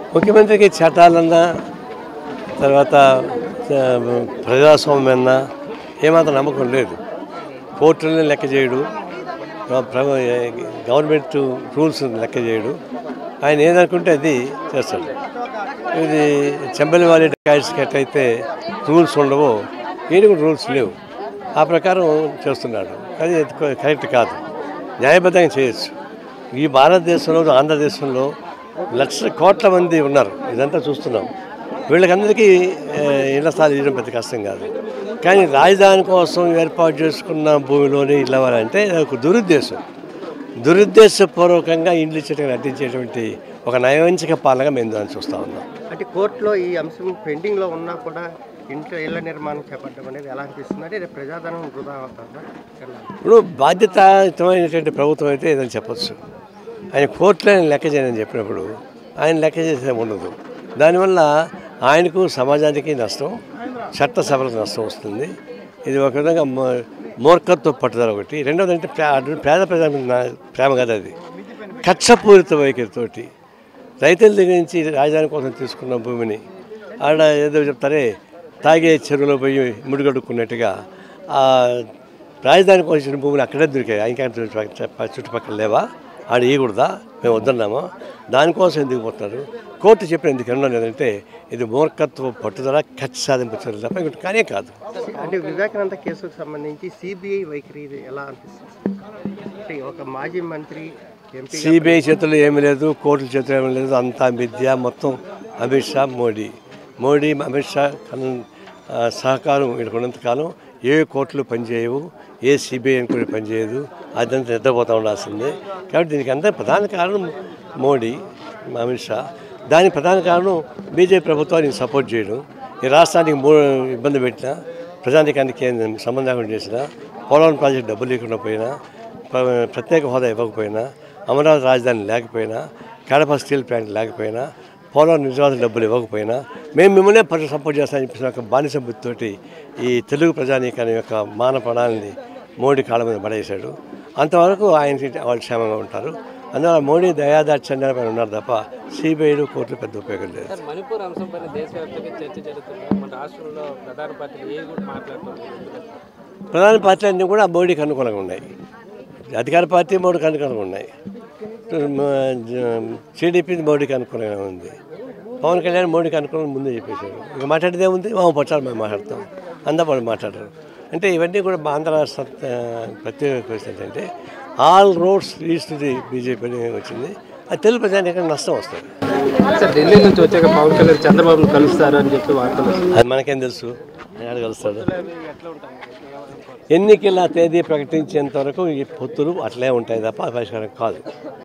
ముఖ్యమంత్రికి చట్టాలన్నా తర్వాత ఆ, ప్రజాస్వామ్యం అన్నా ఏమాత్రం నమ్మకం లేదు కోర్టులను లెక్క చేయడు ఆ, ప్ర- గవర్నమెంట్ రూల్స్ లెక్క చేయడు ఆయన ఏదనుకుంటే అది చేస్తాడు ఇది చెంబలి వాలి డకాయిట్స్కి ఎట్లయితే రూల్స్ ఉండవో ఈయన కూడా రూల్స్ లేవు ఆ ప్రకారం చేస్తున్నాడు అది కరెక్ట్ కాదు న్యాయబద్ధంగా చేయొచ్చు ఈ భారతదేశంలో ఆంధ్రదేశంలో లక్షల కోట్ల మంది ఉన్నారు ఇదంతా చూస్తున్నాం వీళ్ళకందరికీ ఆ, ఇళ్ల స్థలాలు ఇవ్వడం పెద్ద కష్టం కాదు కానీ రాజధాని కోసం ఏర్పాటు చేసుకున్న భూమిలోనే ఇళ్ళ ఇవ్వాలంటే అది ఒక దురుద్దేశం దురుద్దేశపూర్వకంగా ఇండ్లు ఇచ్చేటప్పుడు అడ్డించేటువంటి ఒక నయవంచిక పాలనగా మేము దాన్ని చూస్తూ ఉన్నాం అంటే కోర్టులో ఈ అంశం పెండింగ్లో ఉన్నా కూడా ఇంట్లో ఇళ్ల నిర్మాణం చేపట్టడం అనేది ఎలా అనిపిస్తుంది అంటే రేపు ప్రజాధనం వృధా అవుతుందా ఎలా? ఇప్పుడు బాధ్యతాయుతమైనటువంటి ప్రభుత్వం అయితే ఏదని చెప్పొచ్చు ఆయన కోర్టులో ఆయన లెక్క చేయని చెప్పినప్పుడు ఆయన లెక్క చేసే ఉండదు దానివల్ల ఆయనకు సమాజానికి నష్టం చట్టసభలకు నష్టం వస్తుంది ఇది ఒక విధంగా మూ- మూర్ఖత్వ పట్టుదల ఒకటి రెండవది అంటే ప్రే- పేద ప్రజల మీద నా- ప్రేమ కదా అది కక్షపూరిత వైఖరితోటి రైతుల దగ్గర నుంచి రాజధాని కోసం తీసుకున్న భూమిని ఆడ ఏదో చెప్తారే తాగే చెరువులో పోయి ముడిగడుక్కున్నట్టుగా ఆ రాజధాని కోసం ఇచ్చిన భూములు అక్కడే దొరికాయి ఇంకా చుట్టుపక్కల చుట్టుపక్కల లేవా ఆడ ఇవ్వకూడదా మేము వద్దన్నామా దానికోసం ఎందుకు పోతున్నారు కోర్టు చెప్పిన ఎందుకు అన్నాను ఏంటంటే ఇది మూర్ఖత్వ పట్టుదల ఖర్చు సాధింపు చర్యలు తప్ప ఇంకోటి కానే కాదు అంటే వివేకానంద కేసుకు సంబంధించి సిబిఐ వైఖరి ఇది ఎలా అనిపిస్తుంది అంటే ఒక మాజీ మంత్రి ఎంపీ సిబిఐ చేతుల్లో ఏమీ లేదు కోర్టుల చేతుల్లో ఏమీ లేదు అంతా మిథ్య మొత్తం అమిత్ షా మోడీ మోడీ అమిత్ షా కన్- ఆ, సహకారం వీళ్ళకి ఉన్నంతకాలం ఏ కోర్టులు పనిచేయవు ఏ సిబిఐ కూడా పనిచేయదు అదంతా నిద్రపోతూ ఉండాల్సిందే కాబట్టి దీనికి అంతా ప్రధాన కారణం మోడీ అమిత్ షా దానికి ప్రధాన కారణం బీజేపీ ప్రభుత్వాన్ని సపోర్ట్ చేయడం ఈ రాష్ట్రానికి మూ ఇబ్బంది పెట్టినా ప్రజానికానికి ఏం సంబంధం లేకుండా చేసినా పోలవరం ప్రాజెక్టు డబ్బులు లేకుండా పోయినా ప్ర- ప్రత్యేక హోదా ఇవ్వకపోయినా అమరావతి రాజధాని లేకపోయినా కడప స్టీల్ ప్లాంట్ లేకపోయినా పోలవరం నిజవాద డబ్బులు ఇవ్వకపోయినా మేము మిమ్మల్నే పరి సపోర్ట్ చేస్తామని చెప్పేసి ఒక బానిస బుద్ధితోటి ఈ తెలుగు ప్రజానీకాన్ని యొక్క మాన ప్రాణాలని మోడీ కాళ్ళ మీద పడేశాడు అంతవరకు ఆయన వాళ్ళు క్షేమంగా ఉంటారు అందువల్ల మోడీ దయాదాక్షణ్యాల పైన ఉన్నారు తప్ప సిబిఐలు కోర్టులు పెద్ద ఉపయోగం లేదు సార్ మణిపూర్ అంశంపైన దేశవ్యాప్తంగా చర్చ జరుగుతుంది మన రాష్ట్రంలో ప్రధాన పార్టీలు ఏ కూడా మాట్లాడుతున్నారు ప్రధాన పార్టీలు అన్నీ కూడా మోడీకి అనుకూలంగా ఉన్నాయి అధికార పార్టీ మోడీకి అనుకూలంగా ఉన్నాయి టీడీపీ మోడీకి అనుకూలంగా ఉంది పవన్ కళ్యాణ్ మోడీకి అనుకూలంగా ముందే చెప్పేశారు ఇక మాట్లాడేది ఏముంది మా పట్టాలు మేము మాట్లాడతాం అందరూ వాళ్ళు మాట్లాడరు అంటే ఇవన్నీ కూడా మా ఆంధ్ర రాష్ట్ర ఆ, ప్రత్యేక క్వశ్చన్ ఏంటంటే all roads reach to the BJP అని వచ్చింది అది తెలుగు ప్రజానికి నష్టం వస్తుంది సార్ ఢిల్లీ నుంచి వచ్చాక పవన్ కళ్యాణ్ చంద్రబాబును కలుస్తారు అని చెప్పి వార్తలు వస్తున్నాయి. అది మనకేం తెలుసు ఆయన ఆడ కలుస్తాడు ఎన్నికల తేదీ ప్రకటించేంత వరకు ఈ పొత్తులు అట్లే ఉంటాయి తప్ప పరిష్కారం కాదు